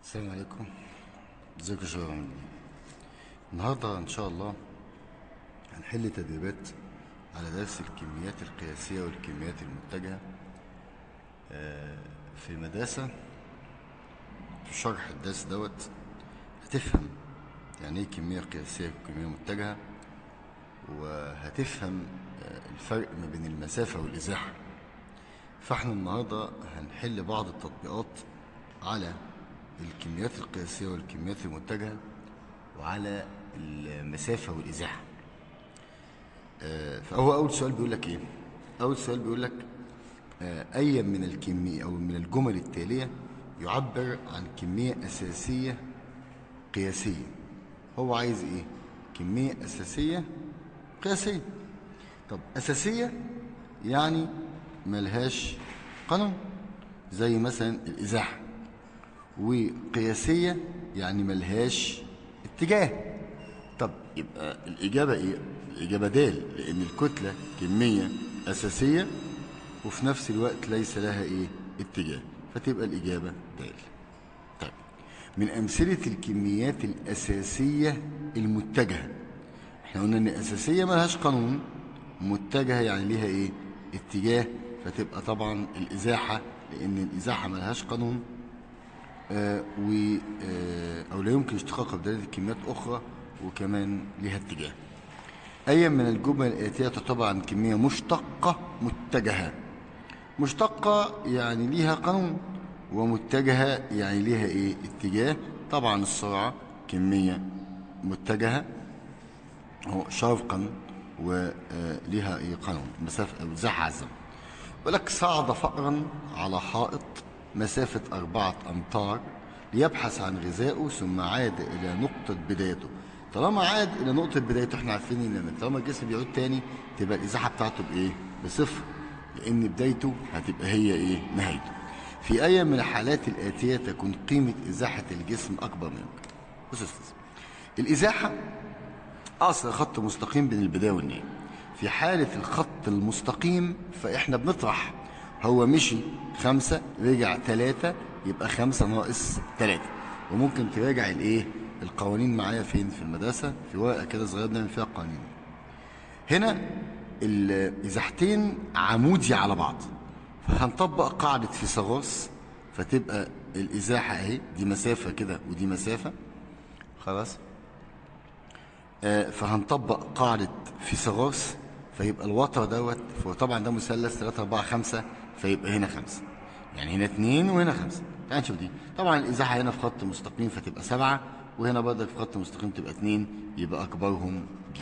السلام عليكم ازيكم يا شباب عاملين ايه النهارده ان شاء الله هنحل تدريبات على درس الكميات القياسيه والكميات المتجهه آه، في المدرسه في شرح الدرس دوت هتفهم يعني ايه كميه قياسيه وكميه متجهه وهتفهم آه، الفرق ما بين المسافه والازاحه فاحنا النهارده هنحل بعض التطبيقات على الكميات القياسية والكميات المتجهة وعلى المسافة والإزاحة آه، فهو أول سؤال بيقول لك إيه؟ أول سؤال بيقول لك آه، أي من الكمية أو من الجمل التالية يعبر عن كمية أساسية قياسية هو عايز إيه؟ كمية أساسية قياسية طب أساسية يعني ملهاش قانون زي مثلا الإزاحة وقياسية يعني ملهاش اتجاه طب يبقى الإجابة إيه؟ الإجابة دال لأن الكتلة كمية أساسية وفي نفس الوقت ليس لها إيه؟ اتجاه فتبقى الإجابة دال طيب من أمثلة الكميات الأساسية المتجهة احنا قلنا إن أساسية ملهاش قانون متجهة يعني ليها إيه؟ اتجاه فتبقى طبعا الإزاحة لأن الإزاحة ملهاش قانون آه، و آه، او لا يمكن اشتقاقها بدلاله كميات اخرى وكمان لها اتجاه اي من الجمل الاتيه تعتبر عن كميه مشتقه متجهه مشتقه يعني ليها قانون ومتجهه يعني ليها ايه اتجاه طبعا السرعه كميه متجهه هو شرقا وليها ايه قانون مسافه مساحه على الزمن يقول لك صعد فأرا على حائط مسافة أربعة أمتار ليبحث عن غذائه ثم عاد إلى نقطة بدايته طالما عاد إلى نقطة بدايته احنا عارفين إن لما طالما الجسم بيعود تاني تبقى الإزاحة بتاعته بإيه؟ بصفر لأن بدايته هتبقى هي إيه؟ نهايته في أي من الحالات الآتية تكون قيمة إزاحة الجسم أكبر من يمكن بص يا أستاذ الإزاحة أقصر خط مستقيم بين البداية والنهاية في حالة الخط المستقيم فإحنا بنطرح هو مشي خمسة رجع ثلاثة يبقى خمسة ناقص ثلاثة وممكن تراجع الإيه القوانين معايا فين في المدرسة في ورقة كده صغيرة بنعمل فيها قوانين هنا الإزاحتين عمودي على بعض فهنطبق قاعدة فيثاغورس فتبقى الإزاحة أهي دي مسافة كده ودي مسافة خلاص آه، فهنطبق قاعدة فيثاغورس فيبقى الوتر دوت وطبعا ده مثلث 3 4 5 فيبقى هنا 5 يعني هنا 2 وهنا 5 تعال نشوف دي طبعا الازاحه هنا في خط مستقيم فتبقى 7 وهنا برضك في خط مستقيم تبقى 2 يبقى اكبرهم ج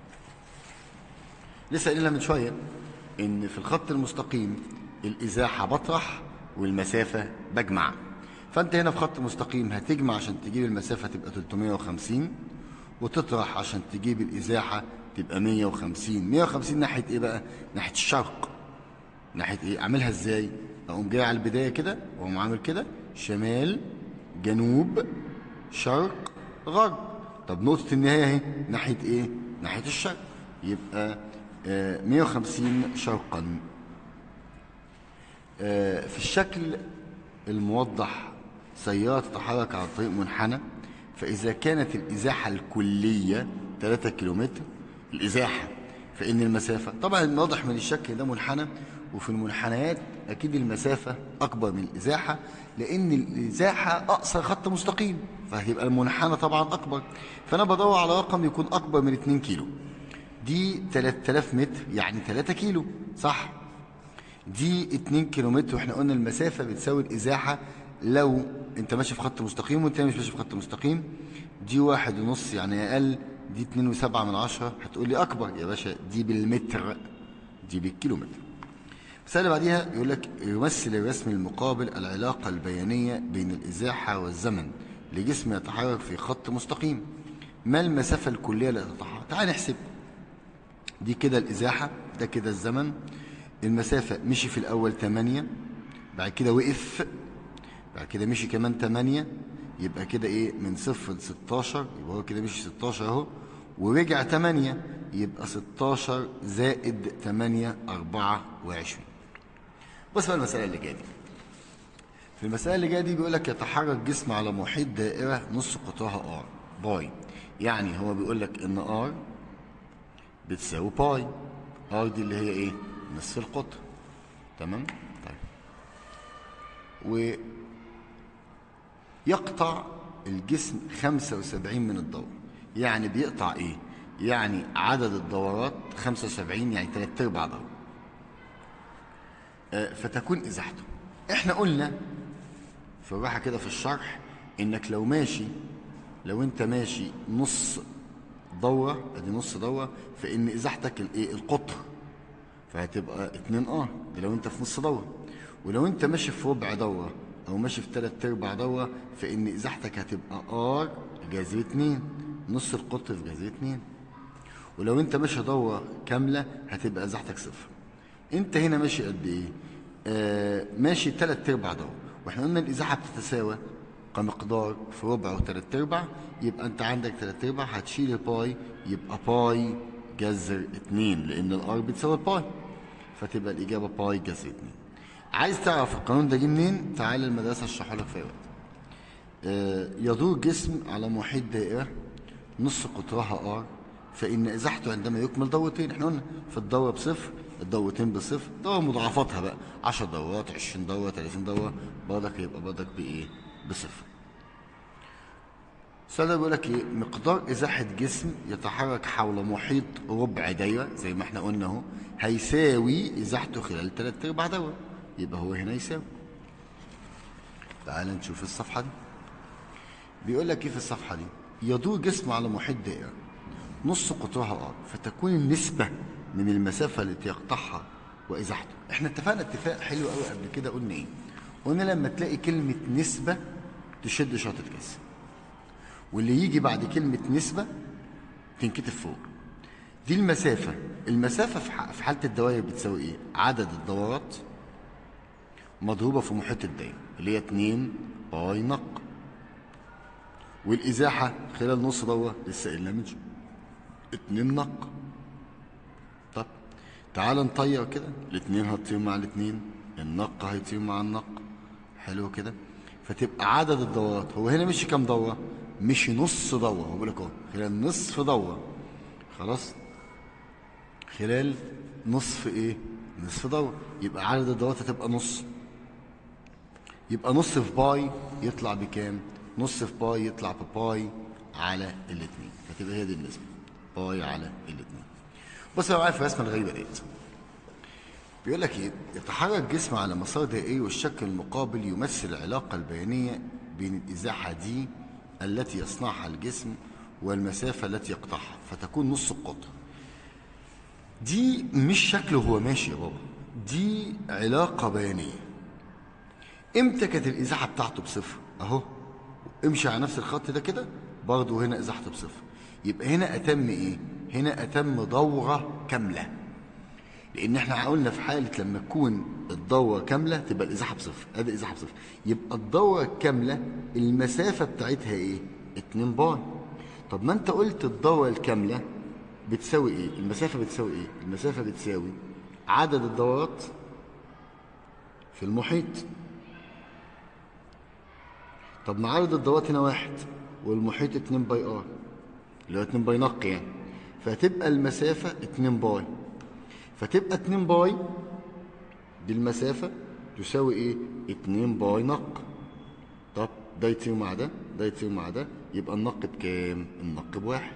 لسه قايلين من شويه ان في الخط المستقيم الازاحه بطرح والمسافه بجمع فانت هنا في خط مستقيم هتجمع عشان تجيب المسافه تبقى 350 وتطرح عشان تجيب الازاحه تبقى 150 150 ناحيه ايه بقى ناحيه الشرق ناحيه ايه اعملها ازاي اقوم جاي على البدايه كده واقوم عامل كده شمال جنوب شرق غرب طب نقطه النهايه اهي ناحيه ايه ناحيه الشرق يبقى آه 150 شرقا آه في الشكل الموضح سيارة تتحرك على طريق منحنى فإذا كانت الإزاحة الكلية 3 كيلومتر الإزاحة فإن المسافة طبعا واضح من الشكل ده منحنى وفي المنحنيات أكيد المسافة أكبر من الإزاحة لأن الإزاحة أقصر خط مستقيم فهيبقى المنحنى طبعا أكبر فأنا بدور على رقم يكون أكبر من 2 كيلو دي 3000 متر يعني 3 كيلو صح دي 2 كيلومتر واحنا قلنا المسافة بتساوي الإزاحة لو انت ماشي في خط مستقيم وانت مش ماشي في خط مستقيم دي واحد ونص يعني أقل دي اتنين وسبعة من عشرة هتقول لي أكبر يا باشا دي بالمتر دي بالكيلومتر المسألة اللي بعديها يقول لك يمثل الرسم المقابل العلاقة البيانية بين الإزاحة والزمن لجسم يتحرك في خط مستقيم ما المسافة الكلية التي تتحرك تعال نحسب دي كده الإزاحة ده كده الزمن المسافة مشي في الأول 8 بعد كده وقف بعد كده مشي كمان 8 يبقى كده ايه من صفر ل 16 يبقى هو كده مشي 16 اهو ورجع 8 يبقى 16 زائد 8 24 بص بقى المسألة اللي جاية دي في المسألة اللي جاية دي بيقول لك يتحرك جسم على محيط دائرة نص قطرها ار باي يعني هو بيقول لك ان ار بتساوي باي ار دي اللي هي ايه نصف القطر تمام طيب و يقطع الجسم 75 من الدورة يعني بيقطع ايه يعني عدد الدورات 75 يعني 3 ارباع دورة آه، فتكون ازاحته احنا قلنا في الراحة كده في الشرح انك لو ماشي لو انت ماشي نص دورة ادي نص دورة فان ازاحتك الايه القطر فهتبقى 2 ار ده لو انت في نص دورة ولو انت ماشي في ربع دورة او ماشي في ثلاث ارباع دورة فان ازاحتك هتبقى ار جذر 2 نص القطر في جذر 2 ولو انت ماشي دورة كاملة هتبقى ازاحتك صفر انت هنا ماشي قد ايه آه ماشي ثلاث ارباع دورة واحنا قلنا الازاحة بتتساوى كمقدار في ربع وثلاث ارباع يبقى انت عندك ثلاث ارباع هتشيل الباي يبقى باي جذر 2 لان الار بتساوي الباي فتبقى الاجابه باي جذر 2 عايز تعرف القانون ده جه منين تعال المدرسه اشرحه لك في أي وقت آه، يدور جسم على محيط دائره نص قطرها ار فان ازاحته عندما يكمل دورتين احنا قلنا في الدوره بصفر الدورتين بصفر دوره مضاعفاتها بقى 10 دورات 20 دوره 30 دوره برضك يبقى برضك بايه بصفر السؤال ده بيقول لك ايه مقدار ازاحه جسم يتحرك حول محيط ربع دايره زي ما احنا قلنا اهو هيساوي ازاحته خلال ثلاث ارباع دوره يبقى هو هنا يساوي تعال نشوف الصفحه دي بيقول لك ايه في الصفحه دي يدور جسم على محيط دائره نص قطرها ار فتكون النسبه من المسافه التي يقطعها وازاحته احنا اتفقنا اتفاق حلو قوي قبل كده قلنا ايه قلنا لما تلاقي كلمه نسبه تشد شاطئ كاس واللي يجي بعد كلمة نسبة تنكتب فوق دي المسافة المسافة في ح- في حالة الدوائر بتساوي ايه عدد الدورات مضروبة في محيط الدايرة اللي هي 2 باي نق والإزاحة خلال نص دورة لسه قايلنا من شوية 2 نق طب تعال نطير كده الاثنين هتطير مع الاثنين النق هيطير مع النق حلو كده فتبقى عدد الدورات هو هنا مشي كام دوره مشي نص دوره هو بيقول لك اهو خلال نصف دوره خلاص خلال نصف ايه نصف دوره يبقى عدد الدورات هتبقى نص يبقى نص في باي يطلع بكام نص في باي يطلع بباي على الاثنين فتبقى هي دي النسبه باي على الاثنين بص بقى معايا في الرسمه الغريبه ديت بيقول لك ايه يتحرك جسم على مسار دائري والشكل المقابل يمثل العلاقه البيانيه بين الازاحه دي التي يصنعها الجسم والمسافه التي يقطعها فتكون نص القطر دي مش شكله هو ماشي يا بابا دي علاقه بيانيه امتى كانت الازاحه بتاعته بصفر اهو امشي على نفس الخط ده كده برضه هنا ازاحته بصفر يبقى هنا اتم ايه هنا اتم دوره كامله لان احنا قلنا في حاله لما تكون الدوره كامله تبقى الازاحه بصفر ادي ازاحه بصفر يبقى الدوره الكامله المسافه بتاعتها ايه 2 باي طب ما انت قلت الدوره الكامله بتساوي ايه المسافه بتساوي ايه المسافه بتساوي عدد الدورات في المحيط طب ما عدد الدورات هنا واحد والمحيط 2 باي ار اللي هو 2 باي نق يعني فهتبقى المسافة 2 باي فتبقى 2 باي دي المسافة تساوي ايه 2 باي نق طب ده يطير مع ده ده يطير مع ده يبقى النق بكام النق بواحد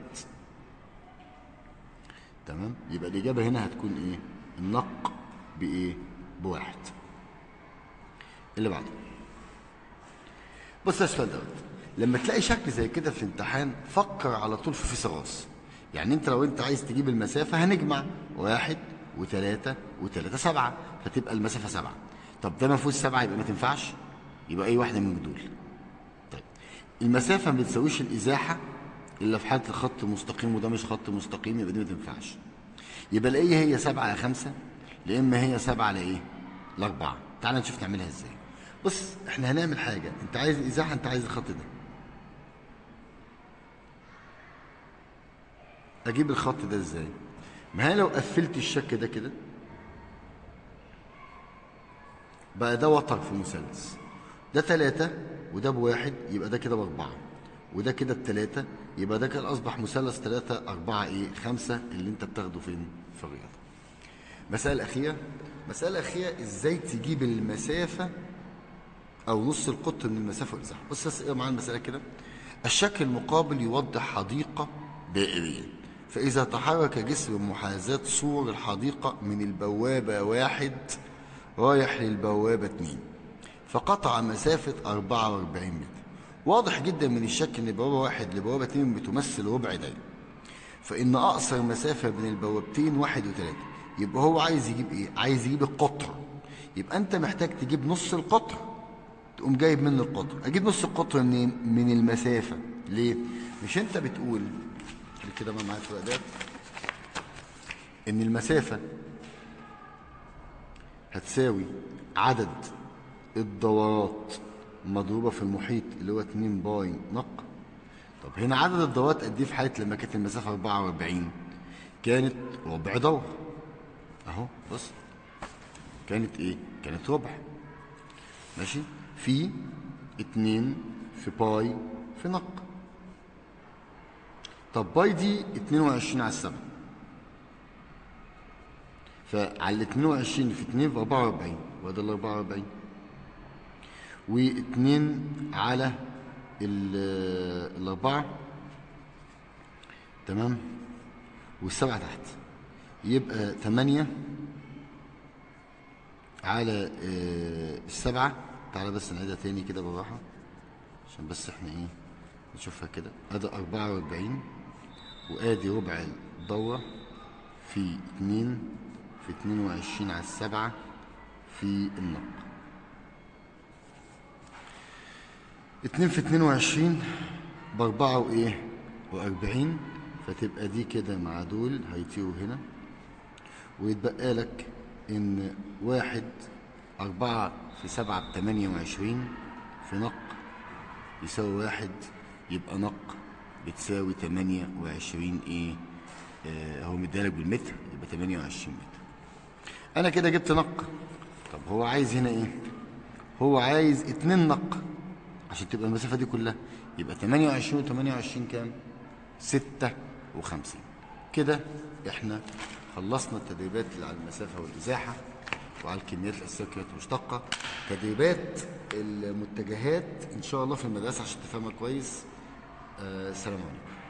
تمام يبقى الإجابة هنا هتكون ايه النق بايه بواحد اللي بعده بص يا السؤال دوت لما تلاقي شكل زي كده في الامتحان فكر على طول في فيثاغورس يعني انت لو انت عايز تجيب المسافه هنجمع واحد وثلاثة وثلاثة سبعة فتبقى المسافة سبعة طب ده ما فيهوش سبعة يبقى ما تنفعش يبقى أي واحدة من دول طيب المسافة ما بتساويش الإزاحة إلا في حالة الخط مستقيم وده مش خط مستقيم يبقى دي ما تنفعش يبقى لا هي هي سبعة على خمسة لا إما هي سبعة على إيه؟ لأربعة تعال نشوف نعملها إزاي بص إحنا هنعمل حاجة أنت عايز الإزاحة أنت عايز الخط ده اجيب الخط ده ازاي ما هي لو قفلت الشك ده كده بقى ده وتر في مثلث ده تلاتة وده بواحد يبقى ده كده بأربعة وده كده بتلاتة يبقى ده كده أصبح مثلث تلاتة أربعة إيه خمسة اللي أنت بتاخده فين في الرياضة مسألة أخيرة مسألة أخيرة إزاي تجيب المسافة أو نص القطر من المسافة والإزاحة بص بس إيه معانا المسألة كده الشكل المقابل يوضح حديقة دائرية فإذا تحرك جسم محاذاة سور الحديقة من البوابة واحد رايح للبوابة اتنين فقطع مسافة 44 متر واضح جدا من الشكل ان بوابة واحد لبوابة اتنين بتمثل ربع دايرة فإن أقصر مسافة بين البوابتين واحد وثلاثة يبقى هو عايز يجيب إيه؟ عايز يجيب القطر يبقى أنت محتاج تجيب نص القطر تقوم جايب منه القطر أجيب نص القطر منين؟ من المسافة ليه؟ مش أنت بتقول خلي كده بقى معايا في الأداة إن المسافة هتساوي عدد الدورات مضروبة في المحيط اللي هو 2 باي نق طب هنا عدد الدورات قد ايه في حالة لما كانت المسافة 44 كانت ربع دورة اهو بص كانت ايه كانت ربع ماشي في 2 في باي في نق طب باي دي 22 على السبعة فعلى ال 22 في 2 ب 44 وده ال 44 و2 على ال- الأربعة تمام والسبعة تحت يبقى 8 على آه، السبعة تعالى بس نعيدها تاني كده بالراحة عشان بس احنا ايه نشوفها كده ادي 44 وادي ربع الدورة في 2 في 22 على السبعة في النق 2 في 22 بأربعة وإيه؟ وأربعين فتبقى دي كده مع دول هيطيروا هنا ويتبقى لك إن واحد أربعة في سبعة بتمانية وعشرين في نق يساوي واحد يبقى نق بتساوي تمانية وعشرين إيه؟ آه هو مديلك بالمتر يبقى تمانية وعشرين متر أنا كده جبت نق طب هو عايز هنا إيه؟ هو عايز اتنين نق عشان تبقى المسافة دي كلها يبقى 28 و 28 كام؟ 56 كده احنا خلصنا التدريبات اللي على المسافة والإزاحة وعلى الكميات الأساسية والكميات المشتقة تدريبات المتجهات إن شاء الله في المدرسة عشان تفهمها كويس آه، السلام عليكم